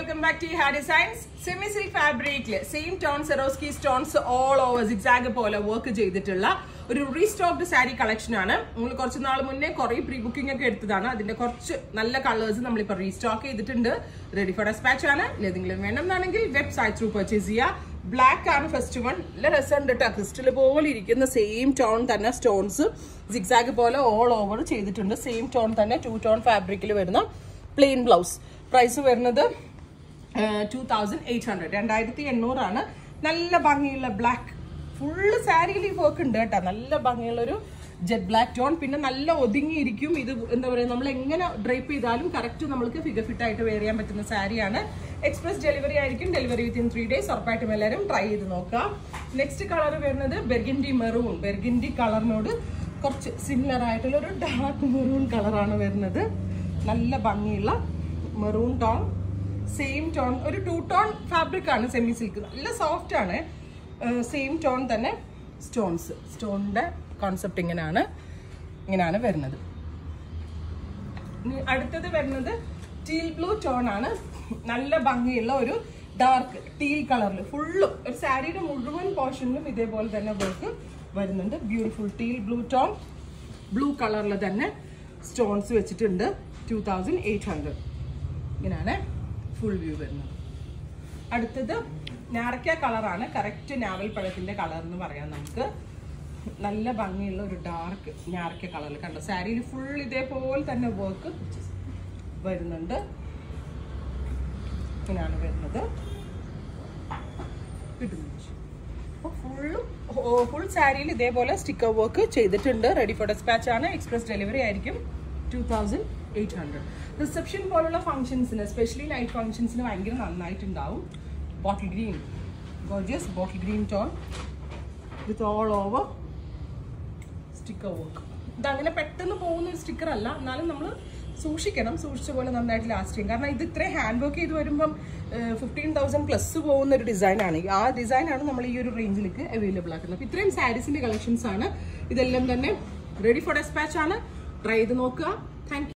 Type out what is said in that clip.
welcome back to ഹാ designs semi silk ഫാബ്രിക്കില് same tone Swarovski stones all over zigzag പോലെ work ചെയ്തിട്ടുള്ള ഒരു റീസ്റ്റോക്ഡ് സാരി കളക്ഷൻ ആണ് നമ്മൾ കുറച്ച് നാൾ മുന്നേ കുറെ പ്രീ ബുക്കിംഗ് ഒക്കെ എടുത്തതാണ് അതിന്റെ കുറച്ച് നല്ല കളേഴ്സ് നമ്മളിപ്പോൾ റീസ്റ്റോക്ക് ചെയ്തിട്ടുണ്ട് റെഡി ഫോർ ഡെസ്പാച്ച് ആണ് ഏതെങ്കിലും വേണം എന്നാണെങ്കിൽ വെബ്സൈറ്റ് ത്രൂ പർച്ചേസ് ചെയ്യുക ബ്ലാക്ക് ആണ് ഫസ്റ്റ് വൺ നല്ല രസമുണ്ട് കേട്ടോ ക്രിസ്റ്റൽ പോലെ ഇരിക്കുന്ന സെയിം ടോൺ തന്നെ സ്റ്റോൺസ് സിക്സാഗ് പോലെ ഓൾ ഓവർ ചെയ്തിട്ടുണ്ട് സെയിം ടോൺ തന്നെ ടു ടോൺ ഫാബ്രിക്കിൽ വരുന്ന പ്ലെയിൻ ബ്ലൗസ് പ്രൈസ് വരുന്നത് ടു തൗസൻഡ് എയ്റ്റ് ഹൺഡ്രഡ് രണ്ടായിരത്തി എണ്ണൂറാണ് നല്ല ഭംഗിയുള്ള ബ്ലാക്ക് ഫുള്ള് സാരിയിൽ ഈ വർക്ക് ഉണ്ട് കേട്ടോ നല്ല ഭംഗിയുള്ള ഒരു ജെറ്റ് ബ്ലാക്ക് ടോൺ പിന്നെ നല്ല ഒതുങ്ങിയിരിക്കും ഇത് എന്താ പറയുക നമ്മൾ എങ്ങനെ ഡ്രൈപ്പ് ചെയ്താലും കറക്റ്റ് നമ്മൾക്ക് ഫിഗർ ഫിറ്റ് ആയിട്ട് വെയർ ചെയ്യാൻ പറ്റുന്ന സാരിയാണ് എക്സ്പ്രസ് ഡെലിവറി ആയിരിക്കും ഡെലിവറി വിത്തിൻ ത്രീ ഡേയ്സ് ഉറപ്പായിട്ടും എല്ലാവരും ട്രൈ ചെയ്ത് നോക്കുക നെക്സ്റ്റ് കളർ വരുന്നത് ബെർഗിൻഡി മെറൂൺ ബെർഗിൻഡി കളറിനോട് കുറച്ച് സിമിലർ ആയിട്ടുള്ള ഒരു ഡാർക്ക് മെറൂൺ കളറാണ് വരുന്നത് നല്ല ഭംഗിയുള്ള മെറൂൺ ടോൺ സെയിം ടോൺ ഒരു ടു ടോൺ ഫാബ്രിക് ആണ് സെമി സിൽക്ക് നല്ല സോഫ്റ്റ് ആണ് സെയിം ടോൺ തന്നെ സ്റ്റോൺസ് സ്റ്റോണിന്റെ കോൺസെപ്റ്റ് ഇങ്ങനെയാണ് ഇങ്ങനെയാണ് വരുന്നത് ഇനി അടുത്തത് വരുന്നത് ടീൽ ബ്ലൂ ടോൺ ആണ് നല്ല ഭംഗിയുള്ള ഒരു ഡാർക്ക് ടീൽ കളറിൽ ഫുള്ളും ഒരു സാരിയുടെ മുഴുവൻ പോർഷനിലും ഇതേപോലെ തന്നെ വർക്ക് വരുന്നുണ്ട് beautiful teal blue tone blue കളറിൽ തന്നെ സ്റ്റോൺസ് വെച്ചിട്ടുണ്ട് ടു തൗസൻഡ് എയ്റ്റ് ഹൺഡ്രഡ് ഇങ്ങനെയാണ് ഫുൾ വ്യൂ വരുന്നത് അടുത്തത് ഞാറക്ക കളറാണ് കറക്റ്റ് ഞാവൽ പഴത്തിന്റെ കളർ എന്ന് പറയാം നമുക്ക് നല്ല ഭംഗിയുള്ള ഒരു ഡാർക്ക് ഞാറക്ക കളറിൽ കണ്ടോ സാരിയിൽ ഫുൾ ഇതേപോലെ തന്നെ വർക്ക് വരുന്നുണ്ട് ഇങ്ങനെയാണ് വരുന്നത് കിട്ടുന്നു ഫുള്ളും ഫുൾ സാരിയിൽ ഇതേപോലെ സ്റ്റിക്കർ വർക്ക് ചെയ്തിട്ടുണ്ട് റെഡി ഫോർ ഡെസ്പാച്ച് ആണ് എക്സ്പ്രസ് ഡെലിവറി ആയിരിക്കും two thousand eight hundred reception പോലുള്ള ഫംഗ്ഷൻസിന് എസ്പെഷ്യലി നൈറ്റ് ഫംഗ്ഷൻസിന് ഭയങ്കര നന്നായിട്ടുണ്ടാവും bottle green gorgeous bottle green tone with all over sticker work ഇതങ്ങനെ പെട്ടെന്ന് പോകുന്ന ഒരു സ്റ്റിക്കർ അല്ല എന്നാലും നമ്മൾ സൂക്ഷിക്കണം സൂക്ഷിച്ച പോലെ നന്നായിട്ട് ലാസ്റ്റ് ചെയ്യും കാരണം ഇത് ഇത്രയും ഹാൻഡ് വർക്ക് ചെയ്ത് വരുമ്പം ഫിഫ്റ്റീൻ തൗസൻഡ് പ്ലസ് പോകുന്ന ഒരു ഡിസൈനാണ് ആ ഡിസൈനാണ് നമ്മൾ ഈ ഒരു റേഞ്ചിലേക്ക് അവൈലബിൾ ആക്കുന്നത് അപ്പോൾ ഇത്രയും സാരീസിൻ്റെ കളക്ഷൻസ് ആണ് ഇതെല്ലാം തന്നെ റെഡി ഫോർ ഡെസ്പാച്ച് ആണ് ട്രൈ ചെയ്ത് നോക്കുക താങ്ക്